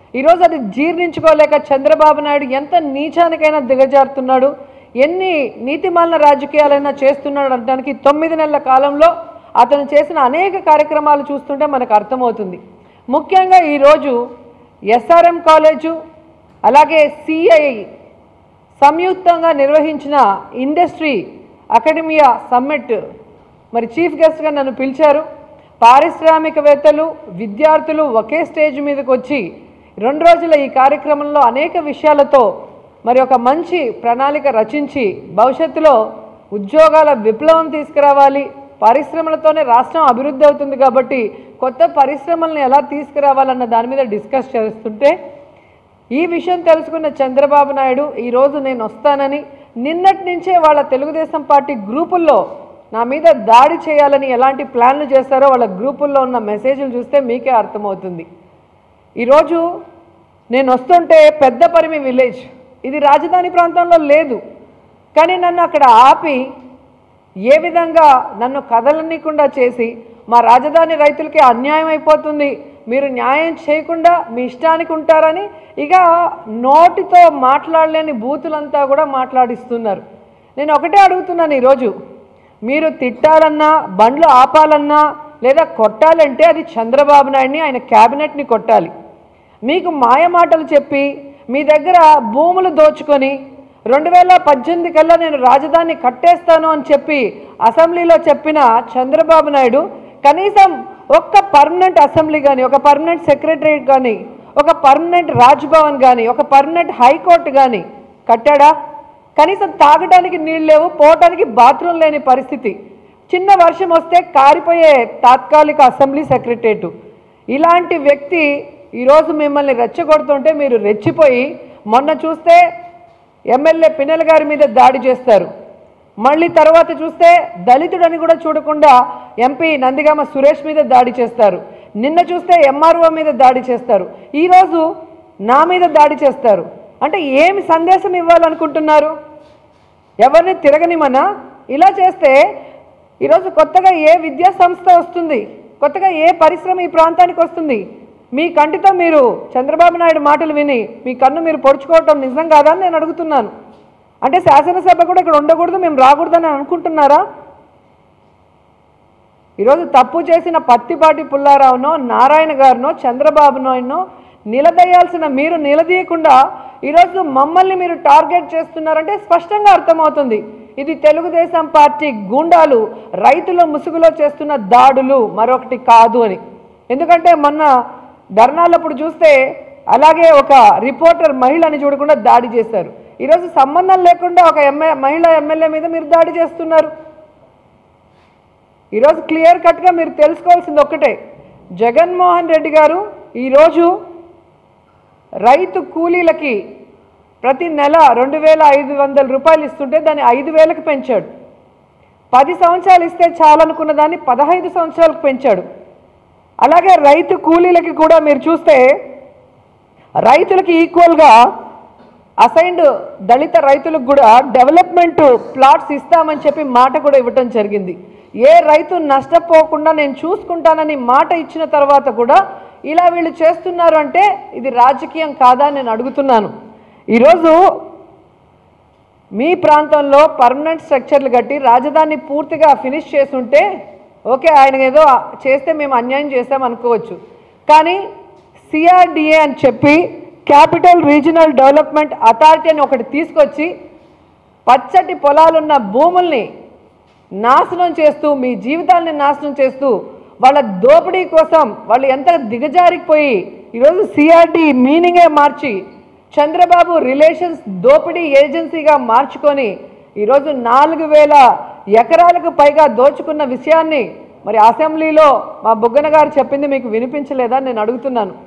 ఈరోజు అది జీర్ణించుకోలేక చంద్రబాబు నాయుడు ఎంత నీచానికైనా దిగజారుతున్నాడు ఎన్ని నీతిమాలిన రాజకీయాలైనా చేస్తున్నాడు అనడానికి తొమ్మిది నెలల కాలంలో అతను చేసిన అనేక కార్యక్రమాలు చూస్తుంటే మనకు అర్థమవుతుంది ముఖ్యంగా ఈరోజు ఎస్ఆర్ఎం కాలేజు అలాగే సిఐ సంయుక్తంగా నిర్వహించిన ఇండస్ట్రీ అకాడమియా సమ్మిట్ మరి చీఫ్ గెస్ట్గా నన్ను పిలిచారు పారిశ్రామికవేత్తలు విద్యార్థులు ఒకే స్టేజ్ మీదకి వచ్చి రెండు రోజుల ఈ కార్యక్రమంలో అనేక విషయాలతో మరి ఒక మంచి ప్రణాళిక రచించి భవిష్యత్తులో ఉద్యోగాల విప్లవం తీసుకురావాలి పరిశ్రమలతోనే రాష్ట్రం అభివృద్ధి అవుతుంది కాబట్టి కొత్త పరిశ్రమలను ఎలా తీసుకురావాలన్న దాని మీద డిస్కస్ చేస్తుంటే ఈ విషయం తెలుసుకున్న చంద్రబాబు నాయుడు ఈరోజు నేను వస్తానని నిన్నటి నుంచే వాళ్ళ తెలుగుదేశం పార్టీ గ్రూపుల్లో నా మీద దాడి చేయాలని ఎలాంటి ప్లాన్లు చేస్తారో వాళ్ళ గ్రూపుల్లో ఉన్న మెసేజ్లు చూస్తే మీకే అర్థమవుతుంది ఈరోజు నేను వస్తుంటే పెద్ద పరిమి విలేజ్ ఇది రాజధాని ప్రాంతంలో లేదు కానీ నన్ను అక్కడ ఆపి ఏ విధంగా నన్ను కదలనీయకుండా చేసి మా రాజధాని రైతులకి అన్యాయం అయిపోతుంది మీరు న్యాయం చేయకుండా మీ ఇష్టానికి ఉంటారని ఇక నోటితో మాట్లాడలేని బూతులంతా కూడా మాట్లాడిస్తున్నారు నేను ఒకటే అడుగుతున్నాను ఈరోజు మీరు తిట్టాలన్నా బండ్లు ఆపాలన్నా లేదా కొట్టాలంటే అది చంద్రబాబు నాయుడిని ఆయన క్యాబినెట్ని కొట్టాలి మీకు మాయ మాటలు చెప్పి మీ దగ్గర భూములు దోచుకొని రెండు వేల పద్దెనిమిది కల్లా నేను రాజధాని కట్టేస్తాను అని చెప్పి అసెంబ్లీలో చెప్పిన చంద్రబాబు నాయుడు కనీసం ఒక్క పర్మనెంట్ అసెంబ్లీ కానీ ఒక పర్మనెంట్ సెక్రటరియట్ కానీ ఒక పర్మనెంట్ రాజ్భవన్ కానీ ఒక పర్మనెంట్ హైకోర్టు కానీ కట్టాడా కనీసం తాగడానికి నీళ్ళు లేవు పోవటానికి బాత్రూమ్ లేని పరిస్థితి చిన్న వర్షం వస్తే కారిపోయే తాత్కాలిక అసెంబ్లీ సెక్రటరియట్ ఇలాంటి వ్యక్తి ఈరోజు మిమ్మల్ని రెచ్చగొడుతుంటే మీరు రెచ్చిపోయి మొన్న చూస్తే ఎమ్మెల్యే పిన్నెల గారి మీద దాడి చేస్తారు మళ్ళీ తర్వాత చూస్తే దళితుడని కూడా చూడకుండా ఎంపీ నందిగామ సురేష్ మీద దాడి చేస్తారు నిన్న చూస్తే ఎంఆర్ఓ మీద దాడి చేస్తారు ఈరోజు నా మీద దాడి చేస్తారు అంటే ఏమి సందేశం ఇవ్వాలనుకుంటున్నారు ఎవరిని తిరగనిమనా ఇలా చేస్తే ఈరోజు కొత్తగా ఏ విద్యా సంస్థ వస్తుంది కొత్తగా ఏ పరిశ్రమ ఈ ప్రాంతానికి వస్తుంది మీ కంటితో మీరు చంద్రబాబు నాయుడు మాటలు విని మీ కన్ను మీరు పొడుచుకోవటం నిజం కాదా అని నేను అడుగుతున్నాను అంటే శాసనసభ కూడా ఇక్కడ ఉండకూడదు మేము రాకూడదని అనుకుంటున్నారా ఈరోజు తప్పు చేసిన పత్తిపాటి పుల్లారావునో నారాయణ గారినో చంద్రబాబు నాయుడునో నిలదీయాల్సిన మీరు నిలదీయకుండా ఈరోజు మమ్మల్ని మీరు టార్గెట్ చేస్తున్నారంటే స్పష్టంగా అర్థమవుతుంది ఇది తెలుగుదేశం పార్టీ గూండాలు రైతుల ముసుగులో చేస్తున్న దాడులు మరొకటి కాదు అని ఎందుకంటే మొన్న ధర్నాలప్పుడు చూస్తే అలాగే ఒక రిపోర్టర్ మహిళని చూడకుండా దాడి చేశారు ఈరోజు సంబంధం లేకుండా ఒక ఎమ్మె మహిళ ఎమ్మెల్యే మీద మీరు దాడి చేస్తున్నారు ఈరోజు క్లియర్ కట్గా మీరు తెలుసుకోవాల్సింది ఒక్కటే జగన్మోహన్ రెడ్డి గారు ఈరోజు రైతు కూలీలకి ప్రతి నెల రెండు వేల ఐదు వందల రూపాయలు ఇస్తుంటే దాన్ని ఐదు వేలకు పెంచాడు పది సంవత్సరాలు ఇస్తే చాలనుకున్న దాన్ని పదహైదు సంవత్సరాలకు పెంచాడు అలాగే రైతు కూలీలకి కూడా మీరు చూస్తే రైతులకి ఈక్వల్గా అసైన్డ్ దళిత రైతులకు కూడా డెవలప్మెంట్ ప్లాట్స్ ఇస్తామని చెప్పి మాట కూడా ఇవ్వటం జరిగింది ఏ రైతు నష్టపోకుండా నేను చూసుకుంటానని మాట ఇచ్చిన తర్వాత కూడా ఇలా వీళ్ళు చేస్తున్నారు అంటే ఇది రాజకీయం కాదా అని నేను అడుగుతున్నాను ఈరోజు మీ ప్రాంతంలో పర్మనెంట్ స్ట్రక్చర్లు కట్టి రాజధాని పూర్తిగా ఫినిష్ చేసుంటే ఓకే ఆయన ఏదో చేస్తే మేము అన్యాయం చేస్తాం అనుకోవచ్చు కానీ సిఆర్డిఏ అని చెప్పి క్యాపిటల్ రీజనల్ డెవలప్మెంట్ అథారిటీ అని ఒకటి తీసుకొచ్చి పచ్చటి పొలాలున్న భూముల్ని నాశనం చేస్తూ మీ జీవితాల్ని నాశనం చేస్తూ వాళ్ళ దోపిడీ కోసం వాళ్ళు ఎంత దిగజారిపోయి ఈరోజు సిఆర్డి మీనింగే మార్చి చంద్రబాబు రిలేషన్స్ దోపిడీ ఏజెన్సీగా మార్చుకొని ఈరోజు నాలుగు వేల ఎకరాలకు పైగా దోచుకున్న విషయాన్ని మరి అసెంబ్లీలో మా బుగ్గన గారు చెప్పింది మీకు వినిపించలేదా నేను అడుగుతున్నాను